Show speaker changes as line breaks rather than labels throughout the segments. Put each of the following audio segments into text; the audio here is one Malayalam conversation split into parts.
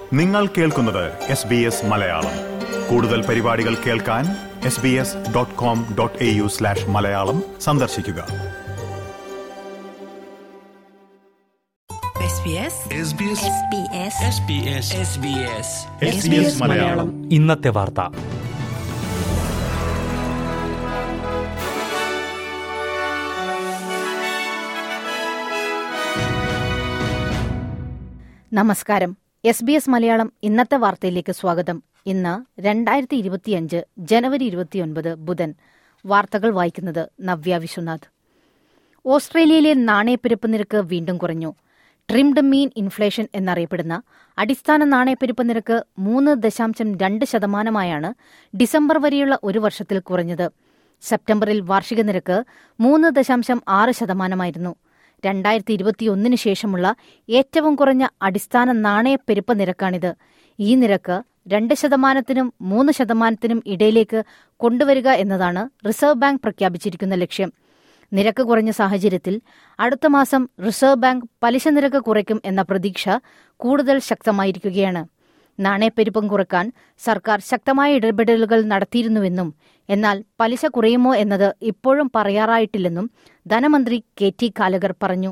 നിങ്ങൾ കേൾക്കുന്നത് എസ് ബി എസ് മലയാളം കൂടുതൽ പരിപാടികൾ കേൾക്കാൻ S B S dot com dot A U slash Malayalam സന്ദർശിക്കുക
SBS
SBS
SBS
SBS SBS
SBS Malayalam
ഇന്നത്തെ വാർത്ത
നമസ്കാരം എസ് ബി എസ് മലയാളം ഇന്നത്തെ വാർത്തയിലേക്ക് സ്വാഗതം ഇന്ന് രണ്ടായിരത്തി ഇരുപത്തിയഞ്ച് ജനുവരി ഇരുപത്തിയൊൻപത് ബുധൻ വാർത്തകൾ വായിക്കുന്നത് നവ്യ വിശ്വനാഥ് ഓസ്ട്രേലിയയിലെ നാണയപ്പെരുപ്പ് നിരക്ക് വീണ്ടും കുറഞ്ഞു ട്രിംഡ് മീൻ ഇൻഫ്ലേഷൻ എന്നറിയപ്പെടുന്ന അടിസ്ഥാന നാണയപ്പെരുപ്പ് നിരക്ക് മൂന്ന് ദശാംശം രണ്ട് ശതമാനമായാണ് ഡിസംബർ വരെയുള്ള ഒരു വർഷത്തിൽ കുറഞ്ഞത് സെപ്റ്റംബറിൽ വാർഷിക നിരക്ക് മൂന്ന് ദശാംശം ആറ് ശതമാനമായിരുന്നു രണ്ടായിരത്തി ഇരുപത്തിയൊന്നിന് ശേഷമുള്ള ഏറ്റവും കുറഞ്ഞ അടിസ്ഥാന നാണയപ്പെരുപ്പ നിരക്കാണിത് ഈ നിരക്ക് രണ്ട് ശതമാനത്തിനും മൂന്ന് ശതമാനത്തിനും ഇടയിലേക്ക് കൊണ്ടുവരിക എന്നതാണ് റിസർവ് ബാങ്ക് പ്രഖ്യാപിച്ചിരിക്കുന്ന ലക്ഷ്യം നിരക്ക് കുറഞ്ഞ സാഹചര്യത്തിൽ അടുത്ത മാസം റിസർവ് ബാങ്ക് പലിശ നിരക്ക് കുറയ്ക്കും എന്ന പ്രതീക്ഷ കൂടുതൽ ശക്തമായിരിക്കുകയാണ് നാണയപ്പെരുപ്പം കുറക്കാൻ സർക്കാർ ശക്തമായ ഇടപെടലുകൾ നടത്തിയിരുന്നുവെന്നും എന്നാൽ പലിശ കുറയുമോ എന്നത് ഇപ്പോഴും പറയാറായിട്ടില്ലെന്നും ധനമന്ത്രി കെ ടി കാലകർ പറഞ്ഞു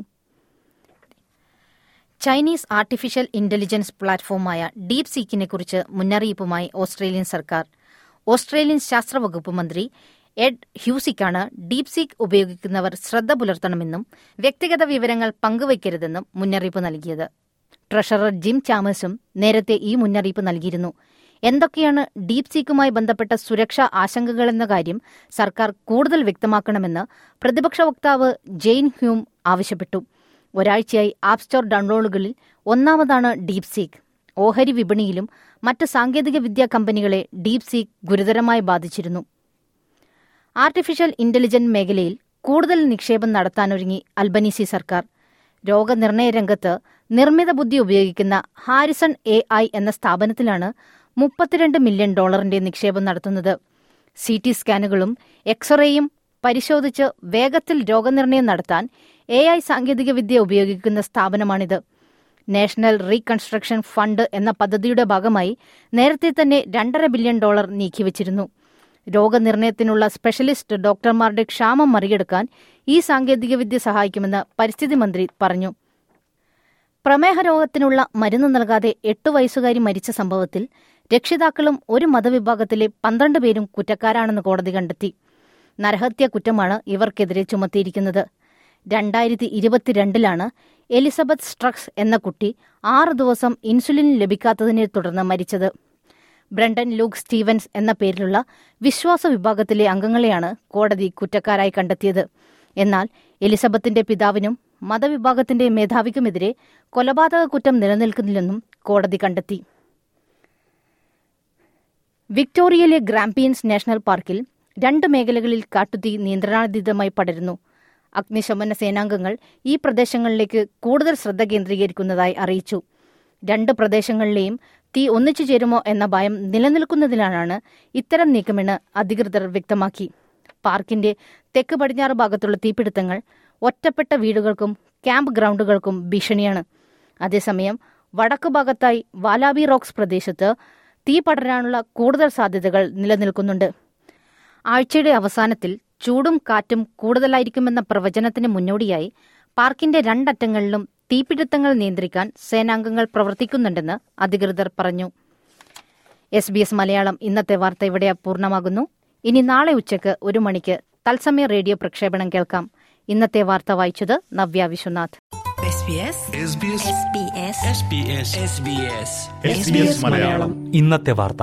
ചൈനീസ് ആർട്ടിഫിഷ്യൽ ഇന്റലിജൻസ് പ്ലാറ്റ്ഫോമായ ഡീപ് സീക്കിനെക്കുറിച്ച് മുന്നറിയിപ്പുമായി ഓസ്ട്രേലിയൻ സർക്കാർ ഓസ്ട്രേലിയൻ ശാസ്ത്രവകുപ്പ് മന്ത്രി എഡ് ഹ്യൂസിക്കാണ് ഡീപ് സീക്ക് ഉപയോഗിക്കുന്നവർ ശ്രദ്ധ പുലർത്തണമെന്നും വ്യക്തിഗത വിവരങ്ങൾ പങ്കുവയ്ക്കരുതെന്നും മുന്നറിയിപ്പ് നൽകിയത് ട്രഷറർ ജിം ചാമേഴ്സും നേരത്തെ ഈ മുന്നറിയിപ്പ് നൽകിയിരുന്നു എന്തൊക്കെയാണ് ഡീപ് സീക്കുമായി ബന്ധപ്പെട്ട സുരക്ഷാ ആശങ്കകളെന്ന കാര്യം സർക്കാർ കൂടുതൽ വ്യക്തമാക്കണമെന്ന് പ്രതിപക്ഷ വക്താവ് ജെയിൻ ഹ്യൂം ആവശ്യപ്പെട്ടു ഒരാഴ്ചയായി ആപ്പ് സ്റ്റോർ ഡൗൺലോഡുകളിൽ ഒന്നാമതാണ് ഡീപ് സീക്ക് ഓഹരി വിപണിയിലും മറ്റ് സാങ്കേതിക വിദ്യാ കമ്പനികളെ ഡീപ് സീക്ക് ഗുരുതരമായി ബാധിച്ചിരുന്നു ആർട്ടിഫിഷ്യൽ ഇന്റലിജന്റ് മേഖലയിൽ കൂടുതൽ നിക്ഷേപം നടത്താനൊരുങ്ങി അൽബനീസി സർക്കാർ രോഗനിർണയ രംഗത്ത് നിർമ്മിത ബുദ്ധി ഉപയോഗിക്കുന്ന ഹാരിസൺ എ ഐ എന്ന സ്ഥാപനത്തിലാണ് മുപ്പത്തിരണ്ട് മില്യൺ ഡോളറിന്റെ നിക്ഷേപം നടത്തുന്നത് സി ടി സ്കാനുകളും എക്സ്റേയും പരിശോധിച്ച് വേഗത്തിൽ രോഗനിർണയം നടത്താൻ എ ഐ സാങ്കേതികവിദ്യ ഉപയോഗിക്കുന്ന സ്ഥാപനമാണിത് നാഷണൽ റീകൺസ്ട്രക്ഷൻ ഫണ്ട് എന്ന പദ്ധതിയുടെ ഭാഗമായി നേരത്തെ തന്നെ രണ്ടര ബില്യൺ ഡോളർ നീക്കിവച്ചിരുന്നു രോഗനിർണയത്തിനുള്ള സ്പെഷ്യലിസ്റ്റ് ഡോക്ടർമാരുടെ ക്ഷാമം മറികടക്കാൻ ഈ സാങ്കേതികവിദ്യ സഹായിക്കുമെന്ന് പരിസ്ഥിതി മന്ത്രി പറഞ്ഞു പ്രമേഹ രോഗത്തിനുള്ള മരുന്ന് നൽകാതെ എട്ടു വയസ്സുകാരി മരിച്ച സംഭവത്തിൽ രക്ഷിതാക്കളും ഒരു മതവിഭാഗത്തിലെ പന്ത്രണ്ട് പേരും കുറ്റക്കാരാണെന്ന് കോടതി കണ്ടെത്തി നരഹത്യ കുറ്റമാണ് ഇവർക്കെതിരെ ചുമത്തിയിരിക്കുന്നത് രണ്ടായിരത്തി ഇരുപത്തിരണ്ടിലാണ് എലിസബത്ത് സ്ട്രക്സ് എന്ന കുട്ടി ആറ് ദിവസം ഇൻസുലിൻ ലഭിക്കാത്തതിനെ തുടർന്ന് മരിച്ചത് ബ്രണ്ടൻ ലൂക്ക് സ്റ്റീവൻസ് എന്ന പേരിലുള്ള വിശ്വാസ വിഭാഗത്തിലെ അംഗങ്ങളെയാണ് കോടതി കുറ്റക്കാരായി കണ്ടെത്തിയത് എന്നാൽ എലിസബത്തിന്റെ പിതാവിനും മതവിഭാഗത്തിന്റെ മേധാവിക്കുമെതിരെ കൊലപാതക കുറ്റം നിലനിൽക്കുന്നില്ലെന്നും കോടതി കണ്ടെത്തി വിക്ടോറിയയിലെ ഗ്രാംപിയൻസ് നാഷണൽ പാർക്കിൽ രണ്ട് മേഖലകളിൽ കാട്ടുതീ നിയന്ത്രണാതീതമായി പടരുന്നു അഗ്നിശമന സേനാംഗങ്ങൾ ഈ പ്രദേശങ്ങളിലേക്ക് കൂടുതൽ ശ്രദ്ധ കേന്ദ്രീകരിക്കുന്നതായി അറിയിച്ചു രണ്ട് പ്രദേശങ്ങളിലെയും തീ ഒന്നിച്ചു ചേരുമോ എന്ന ഭയം നിലനിൽക്കുന്നതിനാണ് ഇത്തരം നീക്കമെന്ന് അധികൃതർ വ്യക്തമാക്കി പാർക്കിന്റെ തെക്ക് പടിഞ്ഞാറ് ഭാഗത്തുള്ള തീപിടുത്തങ്ങൾ ഒറ്റപ്പെട്ട വീടുകൾക്കും ക്യാമ്പ് ഗ്രൗണ്ടുകൾക്കും ഭീഷണിയാണ് അതേസമയം വടക്കു ഭാഗത്തായി വാലാബി റോക്സ് പ്രദേശത്ത് തീ പടരാനുള്ള കൂടുതൽ സാധ്യതകൾ നിലനിൽക്കുന്നുണ്ട് ആഴ്ചയുടെ അവസാനത്തിൽ ചൂടും കാറ്റും കൂടുതലായിരിക്കുമെന്ന പ്രവചനത്തിന് മുന്നോടിയായി പാർക്കിന്റെ രണ്ടറ്റങ്ങളിലും തീപിടുത്തങ്ങൾ നിയന്ത്രിക്കാൻ സേനാംഗങ്ങൾ പ്രവർത്തിക്കുന്നുണ്ടെന്ന് അധികൃതർ പറഞ്ഞു എസ് ബി എസ് മലയാളം ഇന്നത്തെ വാർത്ത ഇവിടെ പൂർണ്ണമാകുന്നു ഇനി നാളെ ഉച്ചയ്ക്ക് ഒരു മണിക്ക് തത്സമയ റേഡിയോ പ്രക്ഷേപണം കേൾക്കാം ഇന്നത്തെ വാർത്ത വായിച്ചത് Navya Vishwanath
SBS
SBS
SBS
SBS SBS
SBS Malayalam
ഇന്നത്തെ വാർത്ത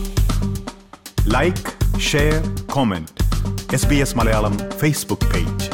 like share comment S B S Malayalam Facebook page